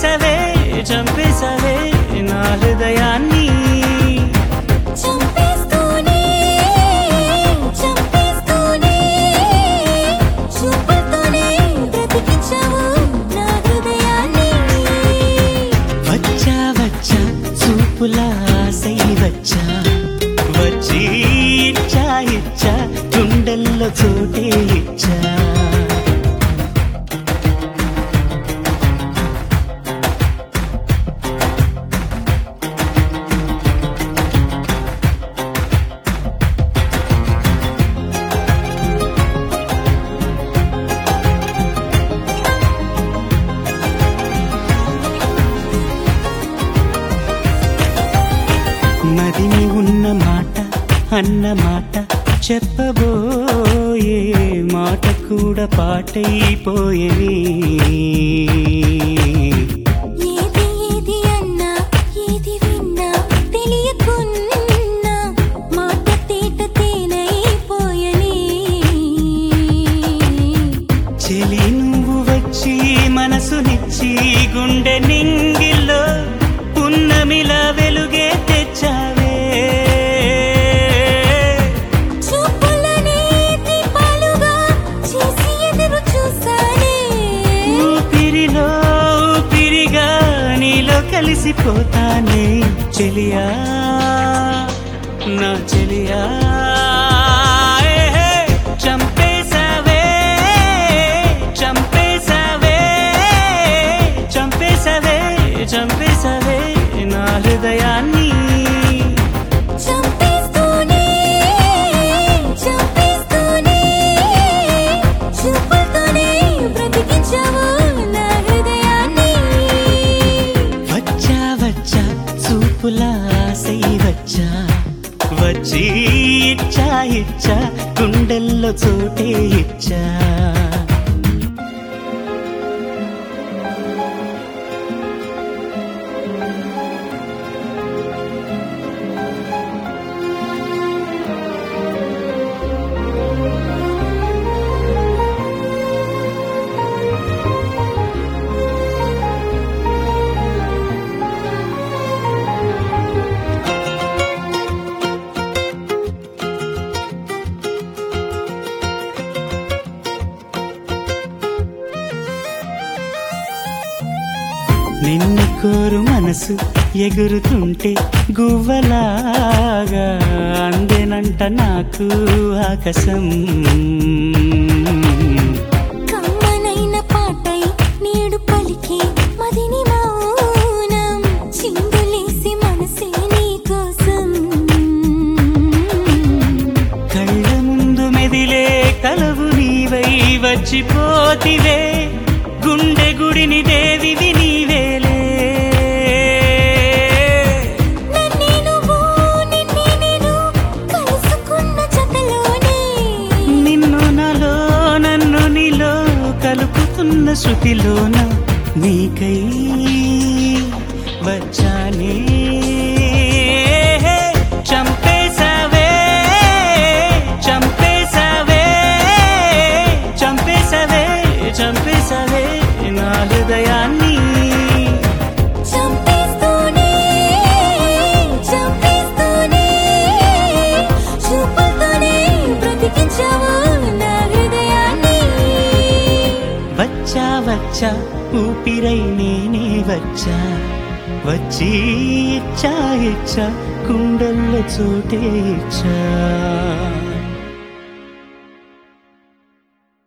చంపేసవే చంపేసవే నా హృదయాన్ని చంపేస్తూనే చంపేస్తూనే చూపుతోనే బ్రతికించావు నా హృదయాన్ని వచ్చా వచ్చా చూపులా ఆసై వచ్చా వచ్చి ఇచ్చా ఇచ్చా గుండెల్లో చోటే ఇచ్చా మదిని ఉన్న మాట అన్న మాట చెప్పబోయే మాట కూడా పాటైపోయేని ఏది ఏది అన్నా ఏది విన్నా తెలియకున్నా మాట తేట తేనైపోయని చెలి నువ్వు వచ్చి మనసునిచ్చి గుండె నింగిల్లో పున్నమిలా వెలుగే తెచ్చావే చూపులనే దీపాలుగా చేసి ఎదురు చూసానే ఊపిరిలో ఊపిరిగా నీలో కలిసిపోతానే చెలియా నా చెలియా ఏహే, చంపేశావే చంపేశావే చంపేశావే చంపేశావే నా హృదయాన్ని చంపేస్తూనే చంపేస్తూనే చూపులతోనే బ్రతికించావు నా హృదయాన్ని వచ్చా వచ్చా చూపులా ఆసై వచ్చా వచ్చి ఇచ్చా ఇచ్చా గుండెల్లో చోటే ఇచ్చా నిన్ను కోరు మనసు ఎగురుతుంటే గువ్వలాగా అందెనంట నాకు ఆకాశం కమ్మనైన పాటై నేడు పలికి మదిని మౌనం చిందులేసి మనసే నీ కోసం కళ్ళ ముందు మెదిలే కలవు నీవై వచ్చిపోతివే గుండె గుడిని దేవివి నీవేలే నన్నే నువ్వు నిన్నే నేను కలుసుకున్న జతలోనే నిన్ను నాలో నన్ను నీలో కలుపుతున్న శృతిలోన నీకై వచ్చానే చంపేశావే చంపేశావే చంపేశావే చంపేశావే నా హృదయాన్ని చంపేస్తూనే చంపేస్తూనే చూపులతోనే బ్రతికించావు నా హృదయాన్ని వచ్చా వచ్చా ఊపిరై నేనే వచ్చా వచ్చి ఇచ్చా ఇచ్చా కుండల్లో చోటే ఇచ్చా